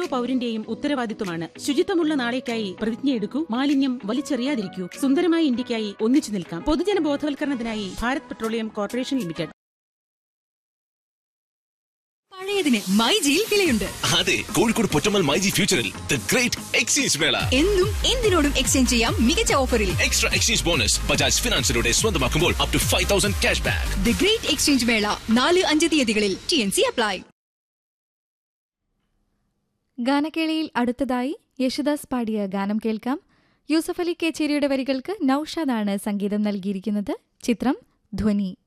പൗരന്റെയും ഉത്തരവാദിത്വമാണ് ശുചിത്വമുള്ള നാളേക്കായി പ്രതിജ്ഞയെടുക്കൂ മാലിന്യം വലിച്ചെറിയാതിരിക്കൂ സുന്ദരമായ ഇന്ത്യക്കായി ഒന്നിച്ചു നിൽക്കാം പൊതുജന ബോധവൽക്കരണത്തിനായി ഭാരത് പെട്രോളിയം കോർപ്പറേഷൻ ലിമിറ്റഡ് പഴയതിന് മൈജിയിൽ വിലയുണ്ട് അതെ കോഴിക്കോട് പൊറ്റമ്മൽ മൈജി ഫ്യൂച്ചറിൽ ദ ഗ്രേറ്റ് എക്സ്ചേഞ്ച് മേള എന്നും എന്തിനോടും എക്സ്ചേഞ്ച് ചെയ്യാം മികച്ച ഓഫറിൽ എക്സ്ട്രാ എക്സ്ചേഞ്ച് ബോണസ് ബജാജ് ഫിനാൻസിലൂടെ സ്വന്തമാക്കുമ്പോൾ up to five thousand cashback the great exchange മേള നാല് അഞ്ച് തീയതികളിൽ ടി എൻ സി അപ്ലൈ ഗാനക്കേളിയിൽ അടുത്തതായി യേശുദാസ് പാടിയ ഗാനം കേൾക്കാം യൂസഫ് അലി കേച്ചേരിയുടെ വരികൾക്ക് നൌഷാദാണ് സംഗീതം നൽകിയിരിക്കുന്നത് ചിത്രം ധ്വനി